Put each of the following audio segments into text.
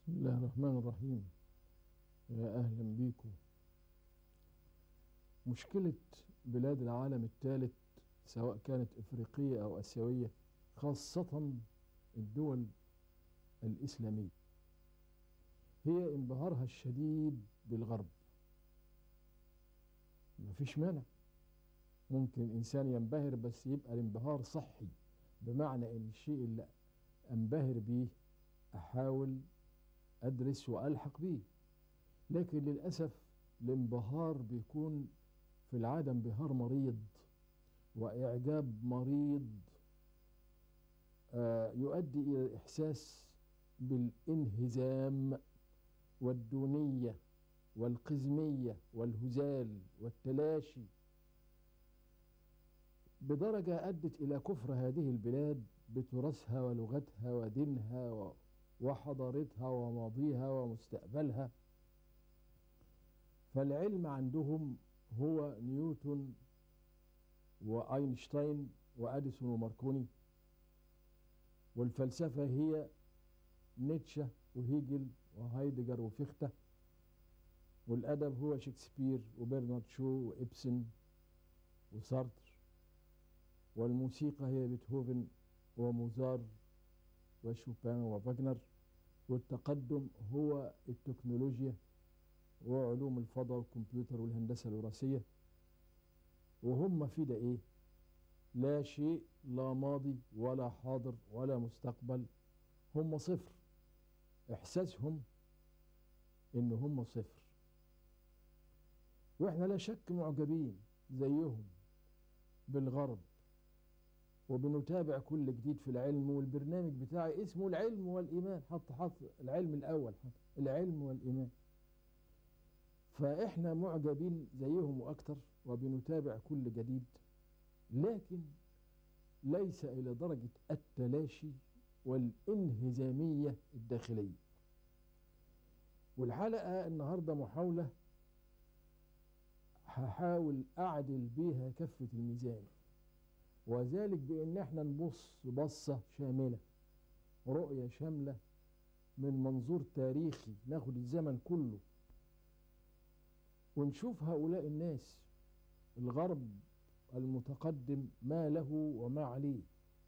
بسم الله الرحمن الرحيم يا أهلا بيكم مشكلة بلاد العالم الثالث سواء كانت إفريقية أو آسيوية خاصة الدول الإسلامية هي انبهارها الشديد بالغرب مفيش مانع ممكن الإنسان ينبهر بس يبقى الانبهار صحي بمعنى إن الشيء اللي أنبهر بيه أحاول أدرس وألحق بيه لكن للأسف الانبهار بيكون في العادة انبهار مريض وإعجاب مريض آه يؤدي إلى الإحساس بالانهزام والدونية والقزمية والهزال والتلاشي بدرجة أدت إلى كفر هذه البلاد بتراثها ولغتها ودينها وحضارتها وماضيها ومستقبلها فالعلم عندهم هو نيوتن وأينشتاين وأديسون وماركوني والفلسفة هي نيتشه وهيجل وهايدجر وفيخته والأدب هو شكسبير وبرنارد شو وإبسن وسارتر والموسيقى هي بيتهوفن وموزار وشوبان وفاجنر والتقدم هو التكنولوجيا وعلوم الفضاء والكمبيوتر والهندسة الوراثية وهم في ده ايه لا شيء لا ماضي ولا حاضر ولا مستقبل هم صفر احساسهم ان هم صفر واحنا لا شك معجبين زيهم بالغرب وبنتابع كل جديد في العلم والبرنامج بتاعي اسمه العلم والإيمان حط حط العلم الأول حط العلم والإيمان فإحنا معجبين زيهم وأكتر وبنتابع كل جديد لكن ليس إلى درجة التلاشي والانهزامية الداخلية والحلقة النهاردة محاولة هحاول أعدل بيها كفة الميزان وذلك بأن احنا نبص بصة شاملة رؤية شاملة من منظور تاريخي ناخد الزمن كله ونشوف هؤلاء الناس الغرب المتقدم ما له وما عليه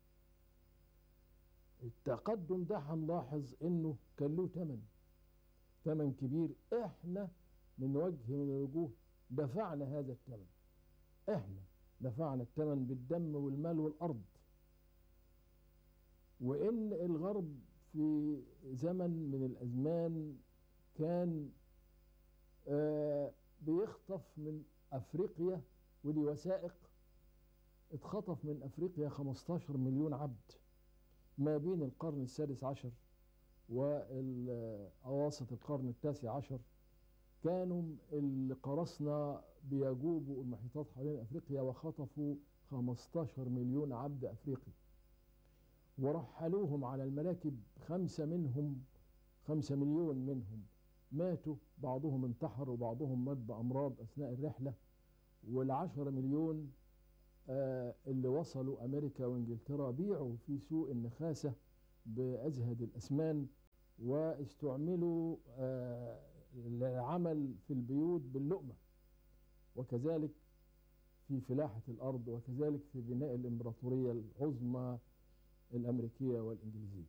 التقدم ده هنلاحظ انه كان له ثمن ثمن كبير احنا من وجه من الوجوه دفعنا هذا الثمن احنا دفعنا الثمن بالدم والمال والأرض وإن الغرب في زمن من الأزمان كان آه بيخطف من أفريقيا ودي وثائق اتخطف من أفريقيا 15 مليون عبد ما بين القرن السادس عشر وأواسط القرن التاسع عشر كانوا القراصنة بيجوبوا المحيطات حوالين أفريقيا وخطفوا 15 مليون عبد أفريقي ورحلوهم على المراكب خمسة منهم خمسة مليون منهم ماتوا بعضهم انتحر وبعضهم مات بأمراض أثناء الرحلة والعشرة مليون آه اللي وصلوا أمريكا وإنجلترا بيعوا في سوق النخاسة بأزهد الأسمان واستعملوا آه العمل في البيوت باللقمة وكذلك في فلاحة الأرض وكذلك في بناء الإمبراطورية العظمى الأمريكية والإنجليزية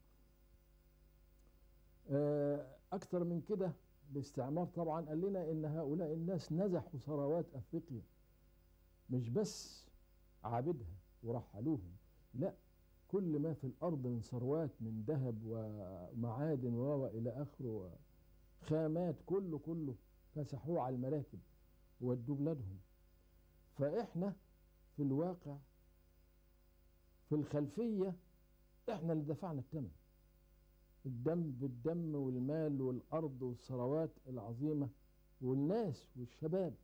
أكثر من كده الاستعمار طبعا قال لنا إن هؤلاء الناس نزحوا ثروات أفريقيا مش بس عابدها ورحلوهم لا كل ما في الأرض من ثروات من ذهب ومعادن وإلى آخره خامات كله كله فسحوه على المراكب وودوا بلادهم فإحنا في الواقع في الخلفية إحنا اللي دفعنا الثمن الدم بالدم والمال والأرض والثروات العظيمة والناس والشباب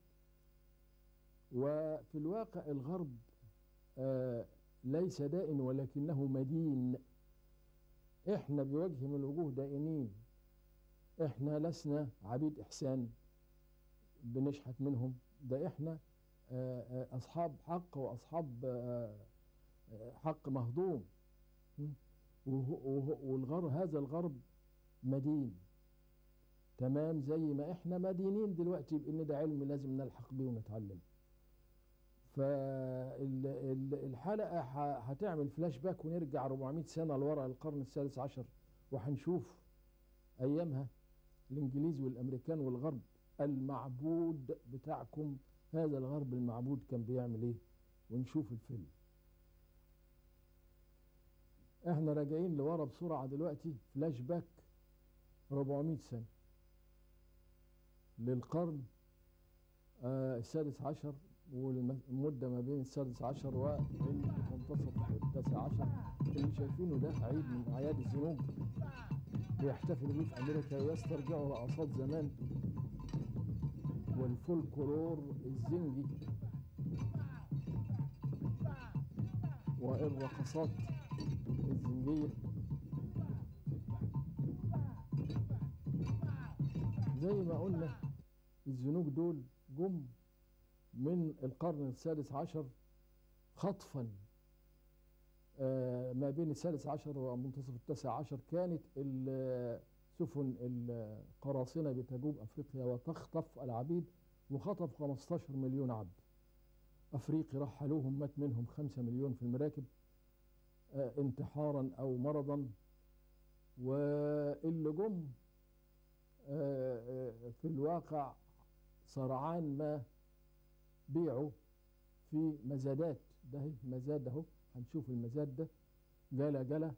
وفي الواقع الغرب آه ليس دائن ولكنه مدين احنا بوجه من الوجوه دائنين احنا لسنا عبيد احسان بنشحت منهم ده احنا اصحاب حق واصحاب حق مهضوم والغرب هذا الغرب مدين تمام زي ما احنا مدينين دلوقتي بان ده علم لازم نلحق بيه ونتعلم فالحلقة هتعمل فلاش باك ونرجع 400 سنة لورا القرن السادس عشر وهنشوف أيامها الإنجليز والأمريكان والغرب المعبود بتاعكم هذا الغرب المعبود كان بيعمل إيه ونشوف الفيلم احنا راجعين لورا بسرعة دلوقتي فلاش باك 400 سنة للقرن آه السادس عشر والمدة ما بين السادس عشر والمنتصف التاسع عشر اللي شايفينه ده عيد من أعياد الزنوج بيحتفلوا بيه في أمريكا ويسترجعوا رقصات زمان والفولكلور الزنجي والرقصات الزنجية زي ما قلنا الزنوج دول جم من القرن السادس عشر خطفا ما بين السادس عشر ومنتصف التاسع عشر كانت سفن القراصنة بتجوب أفريقيا وتخطف العبيد وخطف 15 مليون عبد أفريقي رحلوهم مات منهم 5 مليون في المراكب انتحارا أو مرضا واللي جم في الواقع سرعان ما بيعوا في مزادات ده مزاد اهو هنشوف المزاد ده جلا جلا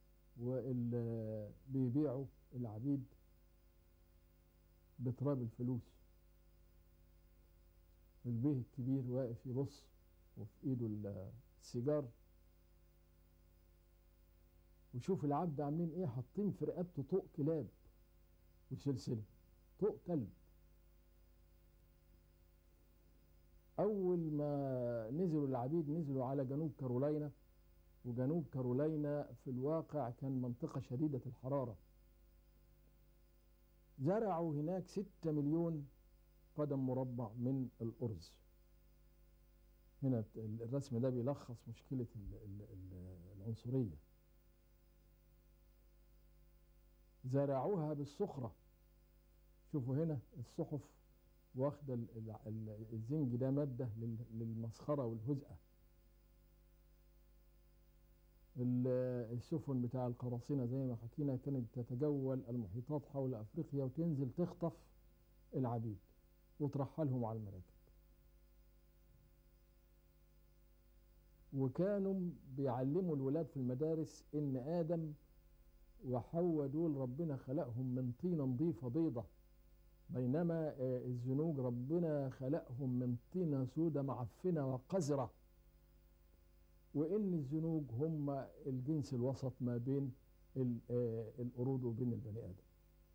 وبيبيعوا العبيد بتراب الفلوس البيه الكبير واقف يبص وفي ايده السيجار وشوف العبد عاملين ايه حاطين في رقبته طوق كلاب وسلسله طوق كلب أول ما نزلوا العبيد نزلوا على جنوب كارولاينا وجنوب كارولاينا في الواقع كان منطقة شديدة الحرارة زرعوا هناك ستة مليون قدم مربع من الأرز هنا الرسم ده بيلخص مشكلة العنصرية زرعوها بالصخرة شوفوا هنا الصحف واخدة الزنج ده مادة للمسخرة والهزءة السفن بتاع القراصنة زي ما حكينا كانت تتجول المحيطات حول أفريقيا وتنزل تخطف العبيد وترحلهم على المراكب وكانوا بيعلموا الولاد في المدارس إن آدم وحواء دول ربنا خلقهم من طينة نظيفة بيضة بينما الزنوج ربنا خلقهم من طينة سودة معفنة وقذرة وإن الزنوج هم الجنس الوسط ما بين القرود وبين البني آدم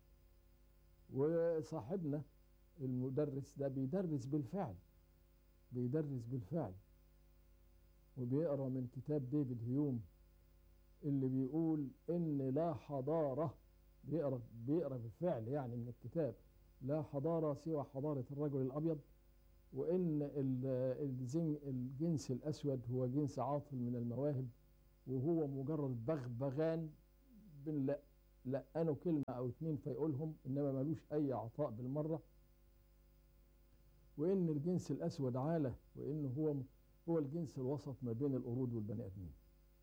وصاحبنا المدرس ده بيدرس بالفعل بيدرس بالفعل وبيقرا من كتاب ديفيد هيوم اللي بيقول ان لا حضاره بيقرا بيقرا بالفعل يعني من الكتاب لا حضاره سوى حضاره الرجل الابيض وان الزن الجنس الاسود هو جنس عاطل من المواهب وهو مجرد بغبغان بنلقنه كلمه او اتنين فيقولهم انما ملوش اي عطاء بالمره وان الجنس الاسود عاله وان هو هو الجنس الوسط ما بين القرود والبني ادمين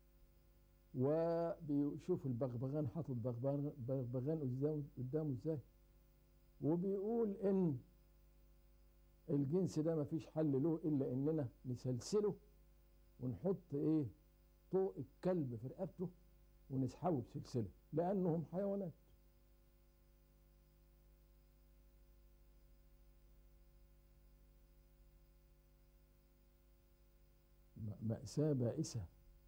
وبيشوف البغبغان حاطط بغبغان بغبغان قدامه قدامه ازاي وبيقول ان الجنس ده مفيش حل له الا اننا نسلسله ونحط ايه طوق الكلب في رقبته ونسحبه بسلسله لانهم حيوانات مأساة بائسة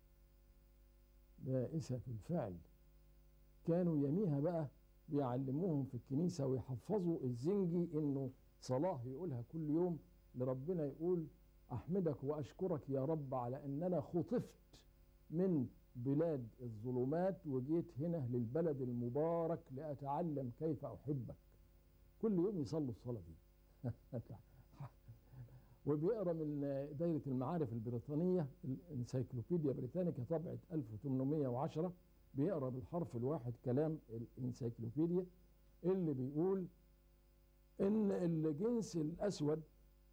بائسة بالفعل كانوا يميها بقى بيعلموهم في الكنيسة ويحفظوا الزنجي انه صلاة يقولها كل يوم لربنا يقول احمدك واشكرك يا رب على اننا خطفت من بلاد الظلمات وجيت هنا للبلد المبارك لاتعلم كيف احبك كل يوم يصلوا الصلاة دي وبيقرا من دايرة المعارف البريطانية الانسيكلوبيديا بريتانيكا طبعة 1810 بيقرا بالحرف الواحد كلام الانسيكلوبيديا اللي بيقول ان الجنس الاسود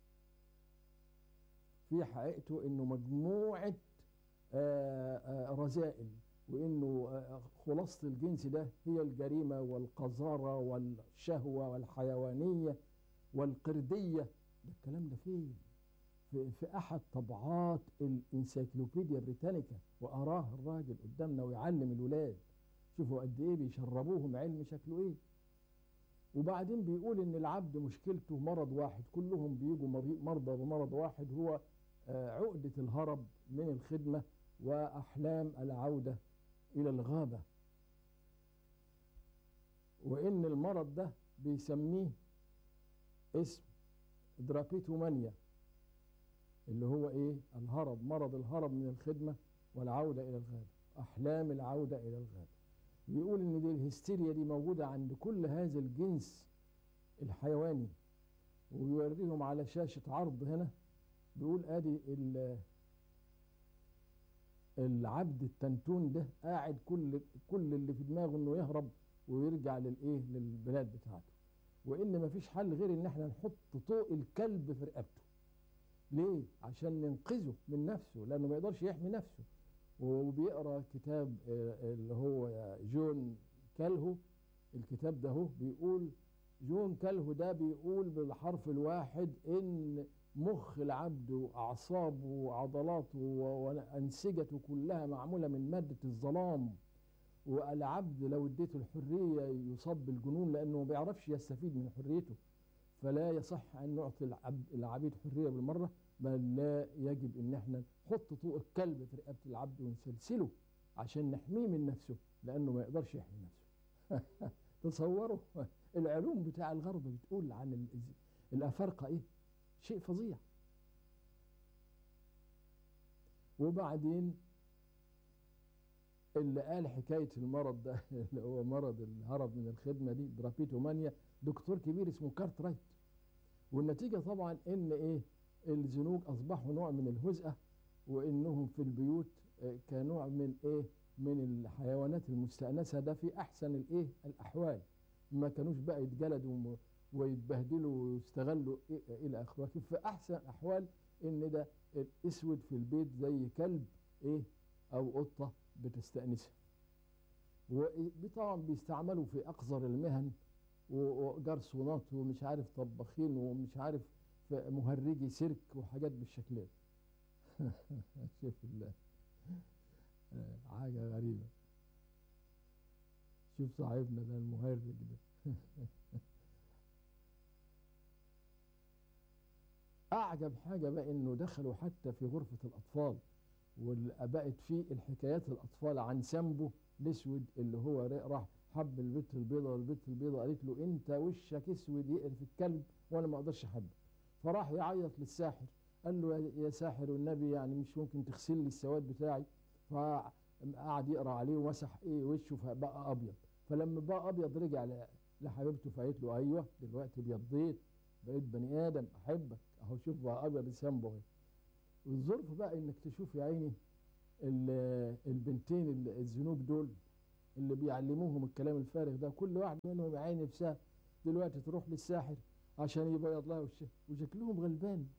في حقيقته انه مجموعة آه، آه، رذائل وانه آه، خلاصة الجنس ده هي الجريمة والقذارة والشهوة والحيوانية والقردية ده الكلام ده فين في, في احد طبعات الانسيكلوبيديا بريتانيكا واراه الراجل قدامنا ويعلم الولاد شوفوا قد ايه بيشربوهم علم شكله ايه وبعدين بيقول ان العبد مشكلته مرض واحد كلهم بيجوا مري- مرضى بمرض واحد هو آه، عقدة الهرب من الخدمة وأحلام العودة إلى الغابة وإن المرض ده بيسميه اسم درابيتومانيا اللي هو إيه الهرب مرض الهرب من الخدمة والعودة إلى الغابة أحلام العودة إلى الغابة بيقول إن دي الهستيريا دي موجودة عند كل هذا الجنس الحيواني ويوريهم على شاشة عرض هنا بيقول ادي ال- العبد التنتون ده قاعد كل كل اللي في دماغه انه يهرب ويرجع للايه للبلاد بتاعته وان مفيش حل غير ان احنا نحط طوق الكلب في رقبته ليه عشان ننقذه من نفسه لانه ما يقدرش يحمي نفسه وبيقرا كتاب آه، اللي هو جون كالهو الكتاب ده هو بيقول جون كالهو ده بيقول بالحرف الواحد ان مخ العبد واعصابه وعضلاته و- وانسجته كلها معموله من ماده الظلام والعبد لو اديته الحريه يصاب بالجنون لانه ما بيعرفش يستفيد من حريته فلا يصح ان نعطي العبد العبيد حريه بالمره بل لا يجب ان احنا نحط طوق الكلب في رقبه العبد ونسلسله عشان نحميه من نفسه لانه ما يقدرش يحمي نفسه تصوروا العلوم بتاع الغرب بتقول عن ال- الافارقه ايه شيء فظيع وبعدين اللي قال حكاية المرض ده اللي هو مرض الهرب من الخدمة دي درابيتومانيا دكتور كبير اسمه كارت رايت والنتيجة طبعا ان ايه الزنوج اصبحوا نوع من الهزءة وانهم في البيوت آه، كنوع من ايه من الحيوانات المستأنسة ده في احسن الايه الاحوال ما كانوش بقى يتجلدوا وم- ويتبهدلوا ويستغلوا إيه الى اخره لكن في احسن الاحوال ان ده الاسود في البيت زي كلب ايه او قطه بتستانسها وطبعا بيستعملوا في اقذر المهن و- وجرسونات ومش عارف طباخين ومش عارف في مهرجي سيرك وحاجات بالشكل ده شوف ال- آه، حاجه غريبه شوف صاحبنا ده المهرج ده اعجب حاجه بقى انه دخلوا حتى في غرفه الاطفال وبقت في الحكايات الاطفال عن سامبو الاسود اللي هو را- راح حب البت البيضاء والبت البيضاء قالت له انت وشك اسود يقرف الكلب وانا ما اقدرش احبك فراح يعيط للساحر قال له يا- يا ساحر والنبي يعني مش ممكن تغسل لي السواد بتاعي فقعد يقرا عليه ومسح ايه وشه فبقى ابيض فلما بقى ابيض رجع ل- لحبيبته فقالت له ايوه دلوقتي ابيضيت بقيت بني ادم احبك اهو شوف بقى ابيض سامبو اهي والظرف بقى انك تشوف يا عيني ال- البنتين ال- الزنوج دول اللي بيعلموهم الكلام الفارغ ده كل واحد منهم يا عيني نفسها دلوقتي تروح للساحر عشان يبيض لها وشها وشكلهم غلبان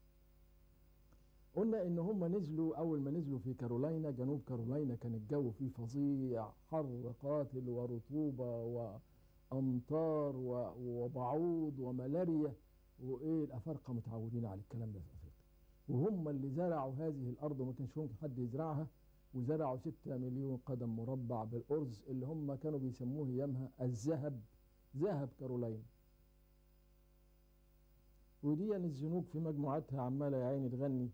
قلنا ان هم نزلوا اول ما نزلوا في كارولاينا جنوب كارولاينا كان الجو فيه فظيع حر قاتل ورطوبه وامطار و- وبعوض وملاريا وايه الافارقه متعودين على الكلام ده في افريقيا وهم اللي زرعوا هذه الارض وما كانش ممكن حد يزرعها وزرعوا 6 مليون قدم مربع بالارز اللي هم كانوا بيسموه ايامها الذهب ذهب كارولاينا ودي الزنوج في مجموعتها عماله يا عيني تغني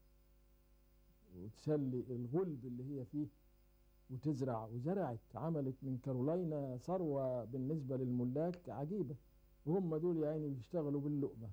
وتسلي الغلب اللي هي فيه وتزرع وزرعت عملت من كارولاينا ثروه بالنسبه للملاك عجيبه وهم دول يا عيني بيشتغلوا باللقمه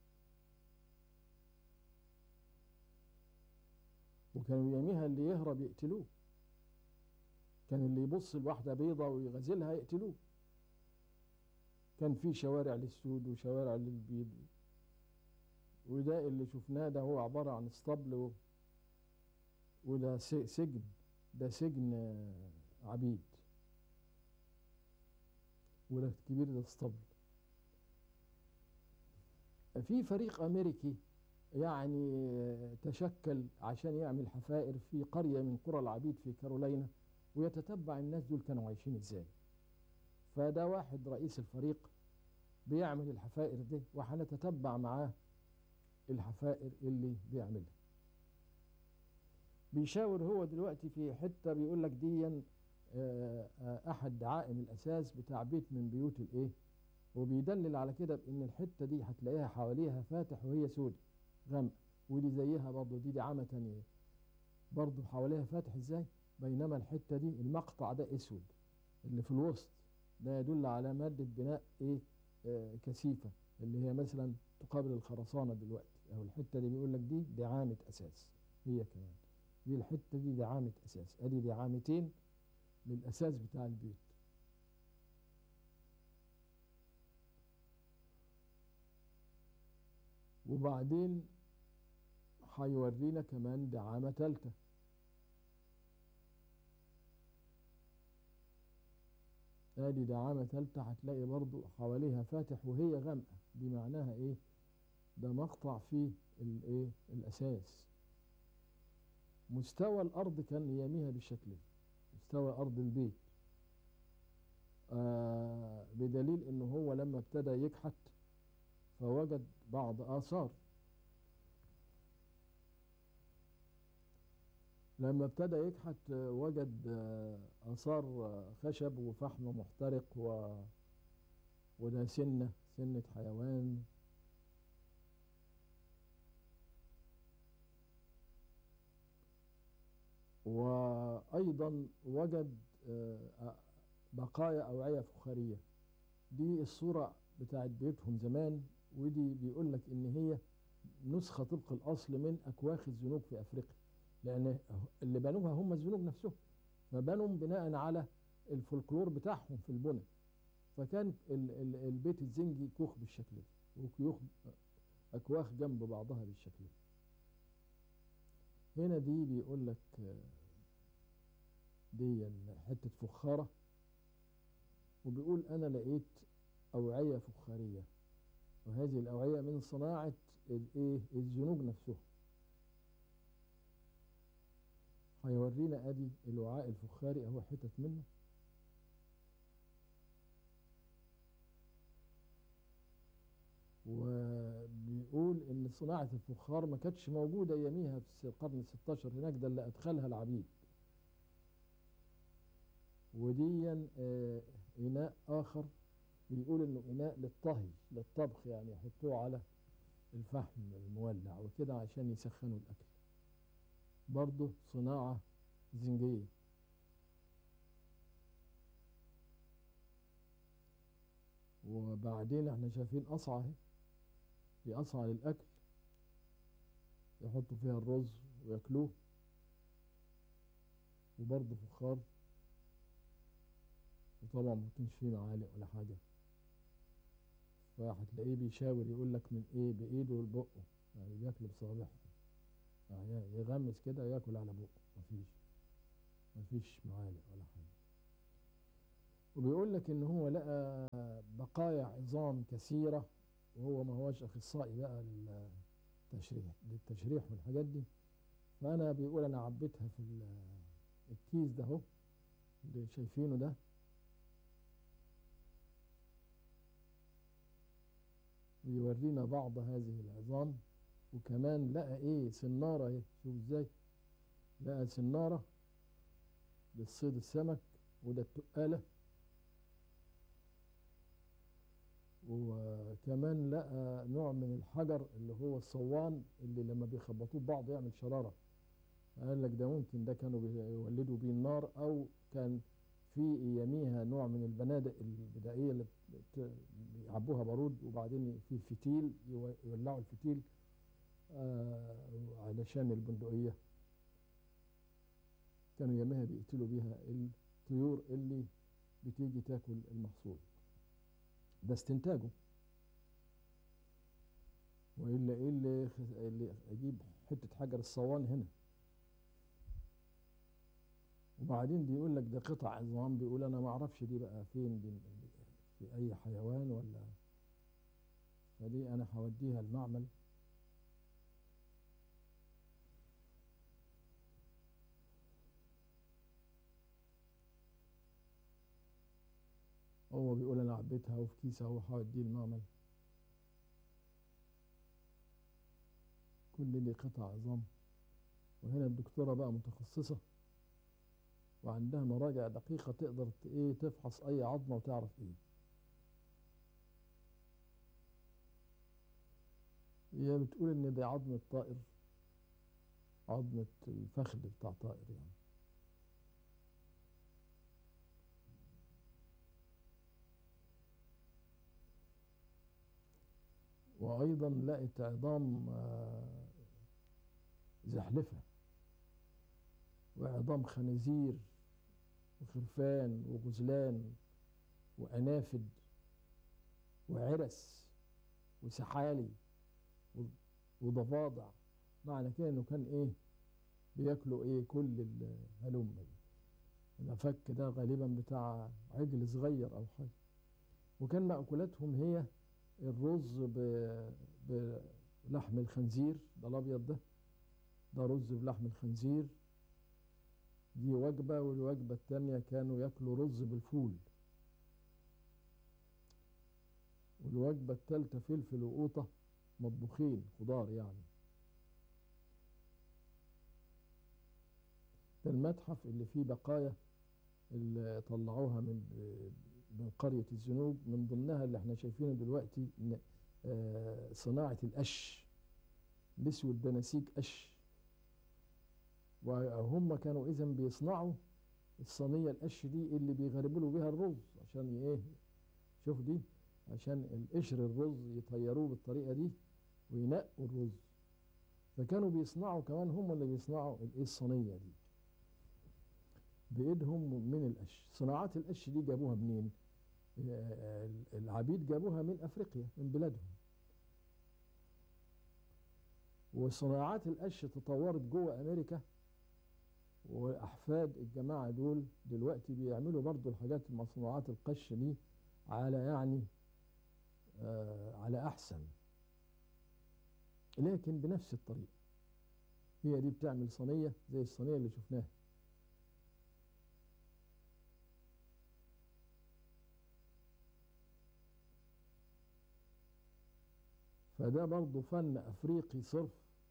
وكانوا يوميها اللي يهرب يقتلوه كان اللي يبص لواحده بيضه ويغزلها يقتلوه كان في شوارع للسود وشوارع للبيض وده اللي شفناه ده هو عبارة عن اسطبل و- وده س- سجن ده سجن آه، عبيد وده كبير ده اسطبل في فريق أمريكي يعني تشكل عشان يعمل حفائر في قرية من قرى العبيد في كارولينا ويتتبع الناس دول كانوا عايشين ازاي فده واحد رئيس الفريق بيعمل الحفائر دي وهنتتبع معاه الحفائر اللي بيعملها بيشاور هو دلوقتي في حتة بيقول لك دي أحد دعائم الأساس بتاع بيت من بيوت الإيه وبيدلل على كده بإن الحتة دي هتلاقيها حواليها فاتح وهي سودة غامقة ودي زيها برضه دي دعامة تانية برضه حواليها فاتح إزاي بينما الحتة دي المقطع ده أسود اللي في الوسط ده يدل على مادة بناء إيه آه كثيفة اللي هي مثلا تقابل الخرسانة دلوقتي أو الحتة دي بيقول لك دي دعامة أساس هي كمان دي الحتة دي دعامة أساس أدي دعامتين للأساس بتاع البيت وبعدين هيورينا كمان دعامة تالتة ادي دعامة تالتة هتلاقي برضو حواليها فاتح وهي غامقة دي معناها ايه ده مقطع فيه الايه الاساس مستوى الارض كان يميها بالشكل ده مستوى ارض البيت آه بدليل ان هو لما ابتدى يكحت فوجد بعض اثار لما ابتدى يكحت وجد آثار خشب وفحم محترق و... وده سنة سنة حيوان وأيضا وجد بقايا أوعية فخارية دي الصورة بتاعت بيوتهم زمان ودي بيقول لك إن هي نسخة طبق الأصل من أكواخ الزنوج في أفريقيا لان اللي بنوها هم الزنوج نفسهم فبنوا بناء على الفولكلور بتاعهم في البنى فكان ال ال البيت الزنجي كوخ بالشكل ده وكيوخ اكواخ جنب بعضها بالشكل ده هنا دي بيقول لك دي حته فخاره وبيقول انا لقيت اوعيه فخاريه وهذه الاوعيه من صناعه الايه الزنوج نفسهم هيورينا ادي الوعاء الفخاري اهو حتت منه وبيقول ان صناعة الفخار ما كانتش موجودة اياميها في القرن الستاشر هناك ده اللي ادخلها العبيد وديا آه اناء اخر بيقول انه اناء للطهي للطبخ يعني يحطوه على الفحم المولع وكده عشان يسخنوا الاكل برضه صناعة زنجية وبعدين احنا شايفين قصعة اهي دي قصعة للأكل يحطوا فيها الرز وياكلوه وبرضه فخار وطبعا ما كانش فيه معالق ولا حاجة فهتلاقيه بيشاور يقول لك من ايه بإيده لبقه يعني بياكل بصوابعه يعني يغمس كده ياكل على بقه مفيش مفيش معالق ولا حاجة وبيقول لك ان هو لقى بقايا عظام كثيرة وهو ما هوش اخصائي بقى للتشريح للتشريح والحاجات دي فانا بيقول انا عبيتها في الكيس ده اهو اللي شايفينه ده بيورينا بعض هذه العظام وكمان لقى ايه سنارة اهي شوف ازاي لقى سنارة للصيد السمك وده التقالة وكمان لقى نوع من الحجر اللي هو الصوان اللي لما بيخبطوه ببعض يعمل شرارة قال لك ده ممكن ده كانوا بيولدوا بيه النار او كان في اياميها نوع من البنادق البدائيه اللي بيعبوها بارود وبعدين في فتيل يولعوا الفتيل آه علشان البندقيه كانوا يومها بيقتلوا بيها الطيور اللي بتيجي تاكل المحصول ده استنتاجه والا ايه اللي, اللي اجيب حته حجر الصوان هنا وبعدين بيقول لك ده قطع عظام بيقول انا ما اعرفش دي بقى فين دي في اي حيوان ولا ف فدي انا هوديها المعمل هو بيقول انا عبيتها وفي كيس اهو هوديه المعمل كل دي قطع عظام وهنا الدكتورة بقى متخصصة وعندها مراجع دقيقة تقدر ت- ايه تفحص اي عظمة وتعرف ايه هي بتقول ان دي عظمة طائر عظمة الفخذ بتاع طائر يعني وأيضا لقت عظام آه، زحلفة وعظام خنازير وخرفان وغزلان وأنافد وعرس وسحالي و- وضفادع معنى كده انه كان ايه بياكلوا ايه كل الهلم دي الفك ده غالبا بتاع عجل صغير او حاجه وكان مأكولاتهم هي الرز ب- بلحم الخنزير ده الابيض ده ده رز بلحم الخنزير دي وجبة والوجبة التانية كانوا ياكلوا رز بالفول والوجبة التالتة فلفل وقوطة مطبوخين خضار يعني ده المتحف اللي فيه بقايا اللي طلعوها من من قرية الزنوج من ضمنها اللي احنا شايفينه دلوقتي إن آه، صناعة القش الأسود ده نسيج قش وهم كانوا إذا بيصنعوا الصينية القش دي اللي بيغربلوا بيها الرز عشان ايه شوف دي عشان القشر الرز يطيروه بالطريقة دي وينقوا الرز فكانوا بيصنعوا كمان هم اللي بيصنعوا الايه الصينية دي بإيدهم من القش صناعات القش دي جابوها منين آه، العبيد جابوها من أفريقيا من بلادهم وصناعات القش تطورت جوه أمريكا وأحفاد الجماعة دول دلوقتي بيعملوا برضو الحاجات مصنوعات القش دي على يعني آه على أحسن لكن بنفس الطريقة هي دي بتعمل صينية زي الصينية اللي شفناها فده برضه فن أفريقي صرف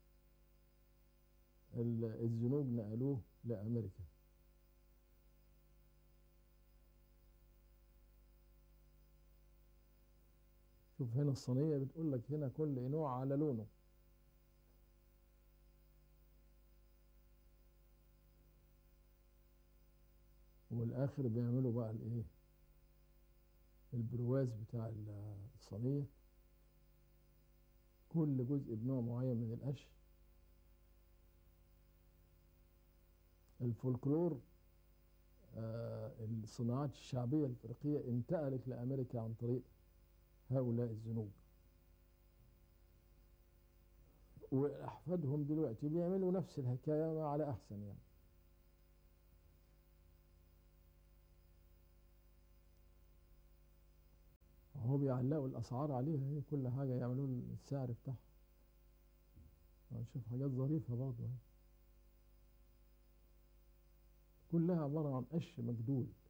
ال- الزنوج نقلوه لأمريكا شوف هنا الصينية بتقول لك هنا كل نوع على لونه والآخر بيعملوا بقى الإيه البرواز بتاع ال- الصينية كل جزء بنوع معين من القش الفولكلور آه، الصناعات الشعبية الأفريقية انتقلت لأمريكا عن طريق هؤلاء الزنوج وأحفادهم دلوقتي بيعملوا نفس الحكاية على أحسن يعني هو بيعلقوا الأسعار عليها هي كل حاجة يعملوا السعر بتاعها هنشوف حاجات ظريفة برضه اهي. كلها عبارة عن قش مجدول